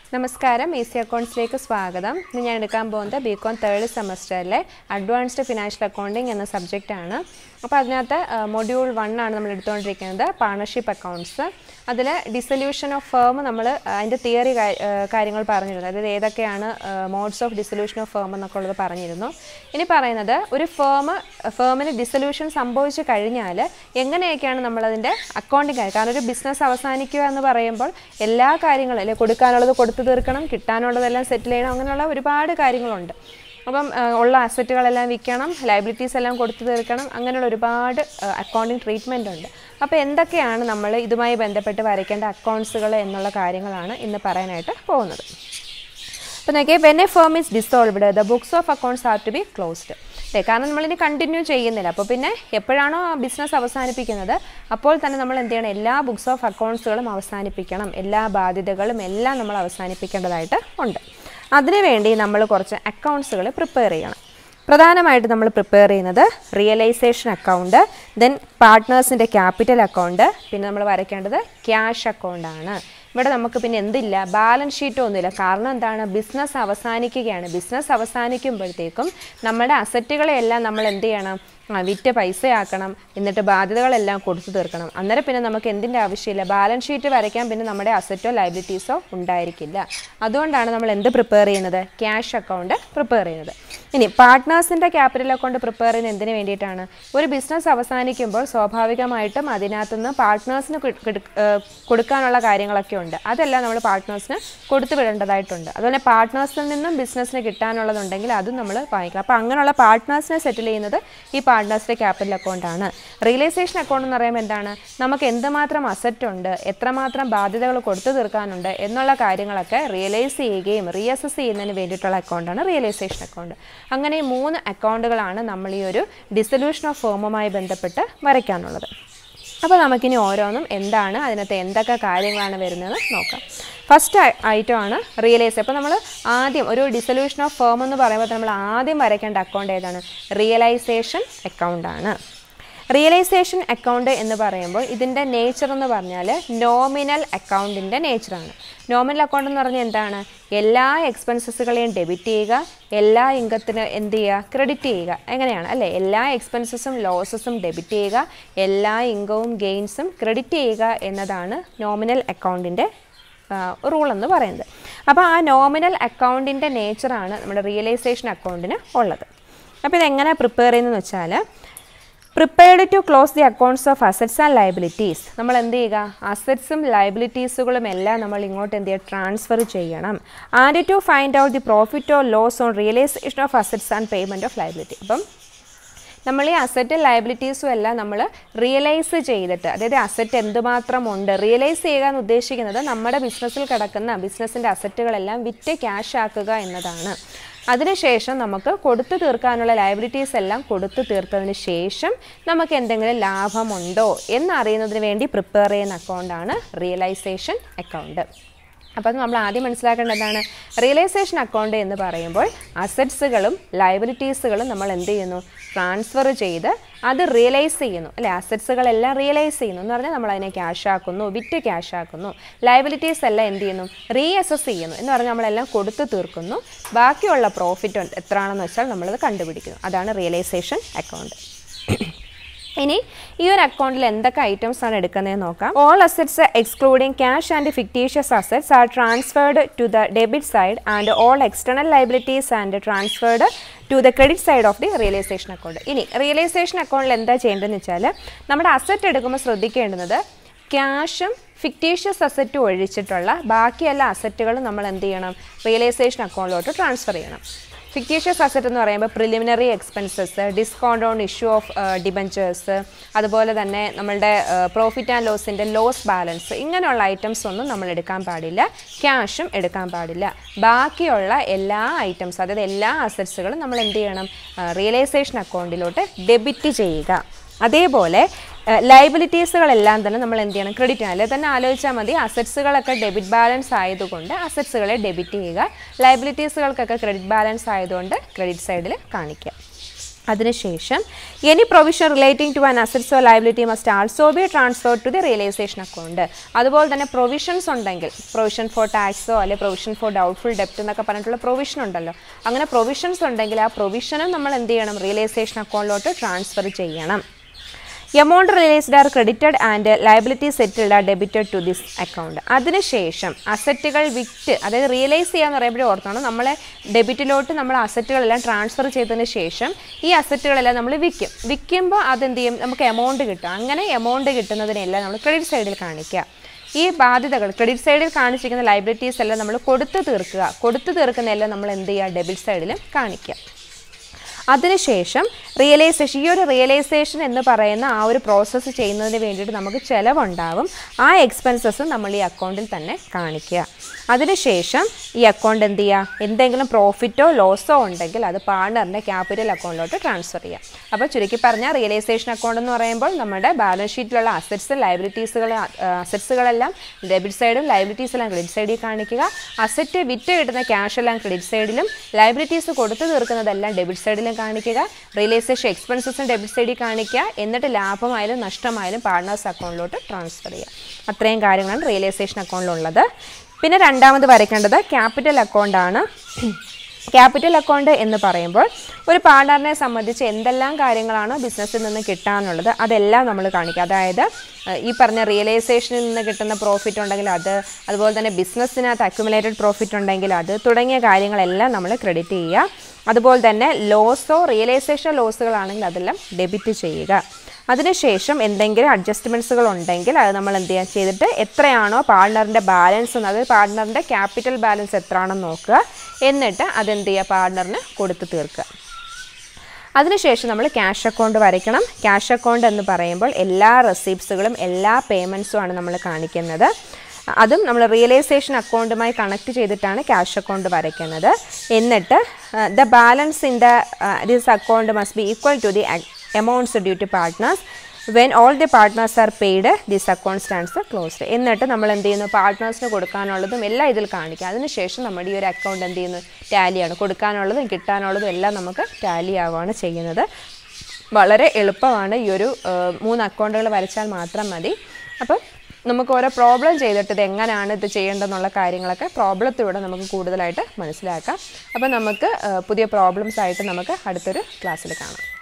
നമസ്കാരം A C അക്കൗണ്ട്സിലേക്ക് സ്വാഗതം ഇന്ന് ഞാൻ എടുക്കാൻ പോകുന്നത് ബി കോം തേർഡ് സെമസ്റ്ററിലെ അഡ്വാൻസ്ഡ് ഫിനാൻഷ്യൽ അക്കൗണ്ടിങ് എന്ന സബ്ജക്റ്റാണ് അപ്പോൾ അതിനകത്ത് മൊഡ്യൂൾ വൺ ആണ് നമ്മൾ എടുത്തുകൊണ്ടിരിക്കുന്നത് പാർട്ണർഷിപ്പ് അക്കൗണ്ട്സ് അതിൽ ഡിസൊല്യൂഷൻ ഓഫ് ഫേം നമ്മൾ അതിൻ്റെ തിയറി കാര്യങ്ങൾ പറഞ്ഞിരുന്നു അതായത് ഏതൊക്കെയാണ് modes of dissolution of firm എന്നൊക്കെ ഉള്ളത് പറഞ്ഞിരുന്നു ഇനി പറയുന്നത് ഒരു ഫേം ഫേമിന് ഡിസൊല്യൂഷൻ സംഭവിച്ചു കഴിഞ്ഞാൽ എങ്ങനെയൊക്കെയാണ് നമ്മളതിൻ്റെ അക്കൗണ്ടിങ് കാരണം ഒരു ബിസിനസ് അവസാനിക്കുക എന്ന് പറയുമ്പോൾ എല്ലാ കാര്യങ്ങളും അല്ലെ കൊടുക്കാനുള്ളത് കൊടുത്തു തീർക്കണം കിട്ടാനുള്ളതെല്ലാം സെറ്റിൽ ചെയ്യണം അങ്ങനെയുള്ള ഒരുപാട് കാര്യങ്ങളുണ്ട് അപ്പം ആ, ഉള്ള അസറ്റുകളെല്ലാം വിൽക്കണം ലൈബിലിറ്റീസ് എല്ലാം കൊടുത്തു തീർക്കണം അങ്ങനെയുള്ള ഒരുപാട് അക്കൗണ്ടിങ് ട്രീറ്റ്മെൻ്റ് ഉണ്ട് അപ്പോൾ എന്തൊക്കെയാണ് നമ്മൾ ഇതുമായി ബന്ധപ്പെട്ട് വരയ്ക്കേണ്ട അക്കൗണ്ട്സുകൾ എന്നുള്ള കാര്യങ്ങളാണ് ഇന്ന് പറയാനായിട്ട് പോകുന്നത് അപ്പോൾ നോക്കിയാൽ when a firm is dissolved the books of accounts are to be closed അല്ലേ കാരണം നമ്മളിനി കണ്ടിന്യൂ ചെയ്യുന്നില്ല അപ്പോൾ പിന്നെ എപ്പോഴാണോ ആ ബിസിനസ് അവസാനിപ്പിക്കുന്നത് അപ്പോൾ തന്നെ നമ്മൾ എന്ത് ചെയ്യണം എല്ലാ ബുക്സ് ഓഫ് അക്കൗണ്ട്സുകളും അവസാനിപ്പിക്കണം എല്ലാ ബാധ്യതകളും എല്ലാം നമ്മൾ അവസാനിപ്പിക്കേണ്ടതായിട്ട് ഉണ്ട് അതിനുവേണ്ടി നമ്മൾ കുറച്ച് അക്കൗണ്ട്സുകൾ പ്രിപ്പയർ ചെയ്യണം പ്രധാനമായിട്ട് നമ്മൾ പ്രിപ്പയർ ചെയ്യുന്നത് റിയലൈസേഷൻ അക്കൗണ്ട് ദെൻ പാർട്ട്നേഴ്സിൻ്റെ ക്യാപിറ്റൽ അക്കൗണ്ട് പിന്നെ നമ്മൾ വരയ്ക്കേണ്ടത് ക്യാഷ് അക്കൗണ്ടാണ് ഇവിടെ നമുക്ക് പിന്നെ എന്തില്ല ബാലൻസ് ഷീറ്റോ ഒന്നുമില്ല കാരണം എന്താണ് ബിസിനസ് അവസാനിക്കുകയാണ് ബിസിനസ് അവസാനിക്കുമ്പോഴത്തേക്കും നമ്മുടെ അസറ്റുകളെല്ലാം നമ്മൾ എന്ത് ചെയ്യണം ആ, വിറ്റ് പൈസയാക്കണം എന്നിട്ട് ബാധ്യതകളെല്ലാം കൊടുത്തു തീർക്കണം അന്നേരം പിന്നെ നമുക്ക് എന്തിൻ്റെ ആവശ്യമില്ല ബാലൻസ് ഷീറ്റ് വരയ്ക്കാൻ പിന്നെ നമ്മുടെ അസറ്റോ ലൈബിലിറ്റീസോ ഉണ്ടായിരിക്കില്ല അതുകൊണ്ടാണ് നമ്മൾ എന്ത് പ്രിപ്പയർ ചെയ്യുന്നത് ക്യാഷ് അക്കൗണ്ട് പ്രിപ്പയർ ചെയ്യുന്നത് ഇനി പാർട്ട്നേഴ്സിൻ്റെ ക്യാപിറ്റൽ അക്കൗണ്ട് പ്രിപ്പയർ ചെയ്യുന്നത് എന്തിനു വേണ്ടിയിട്ടാണ് ഒരു ബിസിനസ് അവസാനിക്കുമ്പോൾ സ്വാഭാവികമായിട്ടും അതിനകത്തുനിന്ന് പാർട്ട്നേഴ്സിന് കൊടുക്കാനുള്ള കാര്യങ്ങളൊക്കെ ഉണ്ട് അതെല്ലാം നമ്മൾ പാർട്ട്നേഴ്സിന് കൊടുത്തു വിടേണ്ടതായിട്ടുണ്ട് അതുപോലെ പാർട്ട്നേഴ്സിൽ നിന്നും ബിസിനസ്സിന് കിട്ടാനുള്ളതുണ്ടെങ്കിൽ അതും നമ്മൾ വാങ്ങിക്കണം അപ്പോൾ അങ്ങനെയുള്ള പാർട്ട്നേഴ്സിനെ സെറ്റിൽ ചെയ്യുന്നത് ഈ പാർട്ട്നേഴ്സിൻ്റെ ക്യാപിറ്റൽ അക്കൗണ്ടാണ് റിയലൈസേഷൻ അക്കൗണ്ട് എന്ന് പറയുമ്പോൾ എന്താണ് നമുക്ക് എന്തുമാത്രം അസറ്റ് ഉണ്ട് എത്രമാത്രം ബാധ്യതകൾ കൊടുത്തു തീർക്കാനുണ്ട് എന്നുള്ള കാര്യങ്ങളൊക്കെ റിയലൈസ് ചെയ്യുകയും റീഅസസ് ചെയ്യുന്നതിന് വേണ്ടിയിട്ടുള്ള അക്കൗണ്ടാണ് റിയലൈസേഷൻ അക്കൗണ്ട് അങ്ങനെ ഈ മൂന്ന് അക്കൗണ്ടുകളാണ് നമ്മൾ ഈ ഒരു ഡിസൊല്യൂഷൻ ഓഫ് ഫോമുമായി ബന്ധപ്പെട്ട് വരയ്ക്കാനുള്ളത് അപ്പോൾ നമുക്കിനി ഓരോന്നും എന്താണ് അതിനകത്ത് എന്തൊക്കെ കാര്യങ്ങളാണ് വരുന്നത് നോക്കാം ഫസ്റ്റ് ഐറ്റം ആണ് റിയലൈസ് അപ്പോൾ നമ്മൾ ആദ്യം ഒരു ഡിസൊല്യൂഷൻ ഓഫ് ഫേം എന്ന് പറയുമ്പോൾ നമ്മൾ ആദ്യം വരയ്ക്കേണ്ട അക്കൗണ്ട് ഏതാണ് റിയലൈസേഷൻ അക്കൗണ്ടാണ് റിയലൈസേഷൻ അക്കൗണ്ട് എന്ന് പറയുമ്പോൾ ഇതിൻ്റെ നേച്ചർ എന്ന് പറഞ്ഞാൽ നോമിനൽ അക്കൗണ്ടിൻ്റെ നേച്ചറാണ് നോമിനൽ അക്കൗണ്ട് എന്ന് പറഞ്ഞാൽ എന്താണ് എല്ലാ എക്സ്പെൻസസുകളെയും ഡെബിറ്റ് ചെയ്യുക എല്ലാ ഇൻകത്തിന് എന്ത് ചെയ്യുക ക്രെഡിറ്റ് ചെയ്യുക എങ്ങനെയാണ് അല്ലേ എല്ലാ എക്സ്പെൻസസും ലോസസും ഡെബിറ്റ് ചെയ്യുക എല്ലാ ഇൻകവും ഗെയിൻസും ക്രെഡിറ്റ് ചെയ്യുക എന്നതാണ് നോമിനൽ അക്കൗണ്ടിൻ്റെ റൂൾ എന്ന് പറയുന്നത് അപ്പോൾ ആ നോമിനൽ അക്കൗണ്ടിൻ്റെ നേച്ചറാണ് നമ്മുടെ റിയലൈസേഷൻ അക്കൗണ്ടിന് ഉള്ളത് അപ്പോൾ ഇതെങ്ങനെ പ്രിപ്പയർ ചെയ്യുന്നതെന്ന് വെച്ചാൽ prepared to close the accounts of assets and liabilities നമ്മൾ എന്ത് ചെയ്യുക അസറ്റ്സും ലൈബിലിറ്റീസുകളും എല്ലാം നമ്മൾ ഇങ്ങോട്ട് എന്ത് ചെയ്യുക ട്രാൻസ്ഫർ ചെയ്യണം and to find out the profit or loss on realisation of assets and payment of liability അപ്പം നമ്മൾ ഈ അസറ്റ് ലയബിലിറ്റീസും എല്ലാം നമ്മൾ റിയലൈസ് ചെയ്തിട്ട് അതായത് അസറ്റ് എന്തുമാത്രം ഉണ്ട് റിയലൈസ് ചെയ്യുക എന്ന് ഉദ്ദേശിക്കുന്നത് നമ്മുടെ ബിസിനസ്സിൽ കിടക്കുന്ന ബിസിനസ്സിൻ്റെ അസറ്റുകളെല്ലാം വിറ്റ് ക്യാഷ് ആക്കുക എന്നതാണ് അതിനുശേഷം നമുക്ക് കൊടുത്തു തീർക്കാനുള്ള ലയബിലിറ്റീസ് എല്ലാം കൊടുത്തു തീർത്തതിന് ശേഷം നമുക്ക് എന്തെങ്കിലും ലാഭമുണ്ടോ എന്നറിയുന്നതിന് വേണ്ടി പ്രിപ്പയർ ചെയ്യുന്ന അക്കൗണ്ടാണ് റിയലൈസേഷൻ അക്കൗണ്ട് അപ്പോൾ അത് നമ്മൾ ആദ്യം മനസ്സിലാക്കേണ്ടത് എന്താണ് റിയലൈസേഷൻ അക്കൗണ്ട് എന്ന് പറയുമ്പോൾ അസറ്റ്സുകളും ലയബിലിറ്റീസുകളും നമ്മൾ എന്ത് ചെയ്യുന്നു ട്രാൻസ്ഫർ ചെയ്ത് അത് റിയലൈസ് ചെയ്യുന്നു അല്ലെ അസറ്റ്സുകളെല്ലാം റിയലൈസ് ചെയ്യുന്നു എന്ന് പറഞ്ഞാൽ നമ്മൾ അതിനെ ക്യാഷ് ആക്കുന്നു വിറ്റ് ക്യാഷ് ആക്കുന്നു ലയബിലിറ്റീസ് എല്ലാം എന്ത് ചെയ്യുന്നു റീ അസസ് ചെയ്യുന്നു എന്ന് പറഞ്ഞാൽ നമ്മളെല്ലാം കൊടുത്തു തീർക്കുന്നു ബാക്കിയുള്ള പ്രോഫിറ്റ് എത്രയാണെന്ന് വെച്ചാൽ നമ്മളത് കണ്ടുപിടിക്കുന്നു അതാണ് റിയലൈസേഷൻ അക്കൗണ്ട് ഇനി ഈ ഒരു അക്കൗണ്ടിൽ എന്തൊക്കെ ഐറ്റംസ് ആണ് എടുക്കുന്നതെന്ന് നോക്കാം all assets excluding cash and fictitious assets are transferred to the debit side and all external liabilities and transferred to the credit side of the realisation account ഇനി റിയലൈസേഷൻ അക്കൗണ്ടിൽ എന്താ ചെയ്യേണ്ടതെന്ന് വെച്ചാൽ നമ്മുടെ അസറ്റ് എടുക്കുമ്പോൾ ശ്രദ്ധിക്കേണ്ടുന്നത് ക്യാഷും ഫിക്റ്റീഷ്യസ് അസറ്റും ഒഴിച്ചിട്ടുള്ള ബാക്കി എല്ലാ അസറ്റുകളും നമ്മൾ എന്ത് ചെയ്യണം റിയലൈസേഷൻ അക്കൗണ്ടിലോട്ട് ട്രാൻസ്ഫർ ചെയ്യണം ഫിക്റ്റീഷ്യസ് അസറ്റ് എന്ന് പറയുമ്പോൾ preliminary expenses discount on issue of debentures അതുപോലെ തന്നെ നമ്മളുടെ പ്രോഫിറ്റ് ആൻഡ് ലോസിൻ്റെ ലോസ് ബാലൻസ് ഇങ്ങനെയുള്ള ഐറ്റംസ് ഒന്നും നമ്മൾ എടുക്കാൻ പാടില്ല ക്യാഷും എടുക്കാൻ പാടില്ല ബാക്കിയുള്ള എല്ലാ ഐറ്റംസ് അതായത് എല്ലാ അസറ്റ്സുകളും നമ്മൾ എന്ത് ചെയ്യണം റിയലൈസേഷൻ അക്കൗണ്ടിലോട്ട് ഡെബിറ്റ് ചെയ്യുക അതേപോലെ ലൈബിലിറ്റീസുകളെല്ലാം തന്നെ നമ്മൾ എന്ത് ചെയ്യണം ക്രെഡിറ്റ് ചെയ്യണം അല്ലെങ്കിൽ തന്നെ ആലോചിച്ചാൽ മതി അസറ്റ്സുകളൊക്കെ ഡെബിറ്റ് ബാലൻസ് ആയതുകൊണ്ട് അസറ്റ്സുകളെ ഡെബിറ്റ് ചെയ്യുക ലൈബിലിറ്റീസുകൾക്കൊക്കെ ക്രെഡിറ്റ് ബാലൻസ് ആയതുകൊണ്ട് ക്രെഡിറ്റ് സൈഡിൽ കാണിക്കുക അതിനുശേഷം any provision relating to an assets or liability must also be transfer to the realisation account അതുപോലെ തന്നെ പ്രൊവിഷൻസ് ഉണ്ടെങ്കിൽ പ്രൊവിഷൻ ഫോർ ടാക്സോ അല്ലെങ്കിൽ പ്രൊവിഷൻ ഫോർ ഡൗട്ട്ഫുൾ ഡെപ്റ്റ് എന്നൊക്കെ പറഞ്ഞിട്ടുള്ള പ്രൊവിഷൻ ഉണ്ടല്ലോ അങ്ങനെ പ്രൊവിഷൻസ് ഉണ്ടെങ്കിൽ ആ പ്രൊവിഷനും നമ്മൾ എന്ത് ചെയ്യണം റിയലൈസേഷൻ അക്കൗണ്ടിലോട്ട് ട്രാൻസ്ഫർ ചെയ്യണം amount released are credited and liability settled are debited to this account അതിനുശേഷം അസറ്റുകൾ വിറ്റ് അതായത് റിയലൈസ് ചെയ്യാന്ന് പറയുമ്പോഴേ ഓർത്തോണം നമ്മളെ ഡെബിറ്റിലോട്ട് നമ്മൾ അസറ്റുകളെല്ലാം ട്രാൻസ്ഫർ ചെയ്തതിന് ശേഷം ഈ അസറ്റുകളെല്ലാം നമ്മൾ വിൽക്കും വിൽക്കുമ്പോൾ അതെന്ത് ചെയ്യും നമുക്ക് എമൗണ്ട് കിട്ടും അങ്ങനെ എമൗണ്ട് കിട്ടുന്നതിനെല്ലാം നമ്മൾ ക്രെഡിറ്റ് സൈഡിൽ കാണിക്കുക ഈ ബാധ്യതകൾ ക്രെഡിറ്റ് സൈഡിൽ കാണിച്ചിരിക്കുന്ന ലൈബിലിറ്റീസ് എല്ലാം നമ്മൾ കൊടുത്തു തീർക്കുക കൊടുത്തു തീർക്കുന്നതെല്ലാം നമ്മൾ എന്ത് ചെയ്യുക ഡെബിറ്റ് സൈഡിലും കാണിക്കുക അതിനുശേഷം റിയലൈസേഷൻ ഈ ഒരു റിയലൈസേഷൻ എന്ന് പറയുന്ന ആ ഒരു പ്രോസസ്സ് ചെയ്യുന്നതിന് വേണ്ടിയിട്ട് നമുക്ക് ചിലവുണ്ടാവും ആ എക്സ്പെൻസസ് നമ്മൾ ഈ അക്കൗണ്ടിൽ തന്നെ കാണിക്കുക അതിനുശേഷം ഈ അക്കൗണ്ട് എന്ത് ചെയ്യുക എന്തെങ്കിലും പ്രോഫിറ്റോ ലോസോ ഉണ്ടെങ്കിൽ അത് പാർട്ണറിൻ്റെ ക്യാപിറ്റൽ അക്കൗണ്ടിലോട്ട് ട്രാൻസ്ഫർ ചെയ്യാം അപ്പോൾ ചുരുക്കി പറഞ്ഞാൽ റിയലൈസേഷൻ അക്കൗണ്ട് എന്ന് പറയുമ്പോൾ നമ്മുടെ ബാലൻസ് ഷീറ്റിലുള്ള അസറ്റ്സ് ലൈബിലിറ്റീസുകൾ അസറ്റ്സുകളെല്ലാം ഡെബിറ്റ് സൈഡും ലൈബിലിറ്റീസ് എല്ലാം ക്രെഡിറ്റ് സൈഡിൽ കാണിക്കുക അസറ്റ് വിറ്റ് കിട്ടുന്ന ക്യാഷ് എല്ലാം ക്രെഡിറ്റ് സൈഡിലും ലൈബിലിറ്റീസ് കൊടുത്തു തീർക്കുന്നതെല്ലാം ഡെബിറ്റ് സൈഡിലും കാണിക്കുക റിയലൈസേഷൻ എക്സ്പെൻസസും ഡെബിറ്റ് സൈഡിൽ കാണിക്കുക എന്നിട്ട് ലാഭമായാലും നഷ്ടമായാലും പാർട്ട്നേഴ്സ് അക്കൗണ്ടിലോട്ട് ട്രാൻസ്ഫർ ചെയ്യുക അത്രയും കാര്യങ്ങളാണ് റിയലൈസേഷൻ അക്കൗണ്ടിലുള്ളത് പിന്നെ രണ്ടാമത് വരയ്ക്കേണ്ടത് ക്യാപിറ്റൽ അക്കൗണ്ടാണ് ക്യാപിറ്റൽ അക്കൗണ്ട് എന്ന് പറയുമ്പോൾ ഒരു പാർട്ണറിനെ സംബന്ധിച്ച് എന്തെല്ലാം കാര്യങ്ങളാണോ ബിസിനസ്സിൽ നിന്ന് കിട്ടാനുള്ളത് അതെല്ലാം നമ്മൾ കാണിക്കുക അതായത് ഏഹ്, ഈ പറഞ്ഞ റിയലൈസേഷനിൽ നിന്ന് കിട്ടുന്ന പ്രോഫിറ്റ് ഉണ്ടെങ്കിൽ അത് അതുപോലെ തന്നെ ബിസിനസ്സിനകത്ത് അക്യുമുലേറ്റഡ് പ്രോഫിറ്റ് ഉണ്ടെങ്കിൽ അത് തുടങ്ങിയ കാര്യങ്ങളെല്ലാം നമ്മൾ ക്രെഡിറ്റ് ചെയ്യുക അതുപോലെ തന്നെ ലോസോ റിയലൈസേഷൻ ലോസുകളാണെങ്കിൽ അതെല്ലാം ഡെബിറ്റ് ചെയ്യുക അതിനുശേഷം എന്തെങ്കിലും അഡ്ജസ്റ്റ്മെൻറ്റ്സുകൾ ഉണ്ടെങ്കിൽ അത് നമ്മൾ എന്ത് ചെയ്യാൻ ചെയ്തിട്ട് എത്രയാണോ പാർട്ണറിൻ്റെ ബാലൻസ് എന്ന് അതായത് പാർട്ണറിൻ്റെ ക്യാപിറ്റൽ ബാലൻസ് എത്രയാണെന്ന് നോക്കുക എന്നിട്ട് അതെന്ത് ചെയ്യുക പാർട്ണറിന് കൊടുത്ത് തീർക്കുക അതിനുശേഷം നമ്മൾ ക്യാഷ് അക്കൗണ്ട് വരയ്ക്കണം ക്യാഷ് അക്കൗണ്ട് എന്ന് പറയുമ്പോൾ എല്ലാ റെസിപ്റ്റ്സുകളും എല്ലാ പേയ്മെൻറ്റ്സും ആണ് നമ്മൾ കാണിക്കുന്നത് അതും നമ്മൾ റിയലൈസേഷൻ അക്കൗണ്ടുമായി കണക്ട് ചെയ്തിട്ടാണ് ക്യാഷ് അക്കൗണ്ട് വരയ്ക്കുന്നത് എന്നിട്ട് the balance in the this account must be equal to the amounts due to partners when all the partners are paid this account stands closed എന്നിട്ട് നമ്മൾ എന്ത് ചെയ്യുന്നു പാർട്ട്നേഴ്സിന് കൊടുക്കാനുള്ളതും എല്ലാം ഇതിൽ കാണിക്കുക അതിനുശേഷം നമ്മുടെ ഈ ഒരു അക്കൗണ്ട് എന്ത് ചെയ്യുന്നു ടാലിയാണ് കൊടുക്കാനുള്ളതും കിട്ടാനുള്ളതും എല്ലാം നമുക്ക് ടാലി ആവുകയാണ് ചെയ്യുന്നത് വളരെ എളുപ്പമാണ് ഈ ഒരു ആ, മൂന്ന് അക്കൗണ്ടുകൾ വരച്ചാൽ മാത്രം മതി അപ്പം നമുക്ക് ഓരോ പ്രോബ്ലം ചെയ്തിട്ട് ഇത് എങ്ങനെയാണ് ഇത് ചെയ്യേണ്ടതെന്നുള്ള കാര്യങ്ങളൊക്കെ പ്രോബ്ലത്തിലൂടെ നമുക്ക് കൂടുതലായിട്ട് മനസ്സിലാക്കാം അപ്പം നമുക്ക് ആ, പുതിയ പ്രോബ്ലംസ് ആയിട്ട് നമുക്ക് അടുത്തൊരു ക്ലാസ്സിൽ കാണാം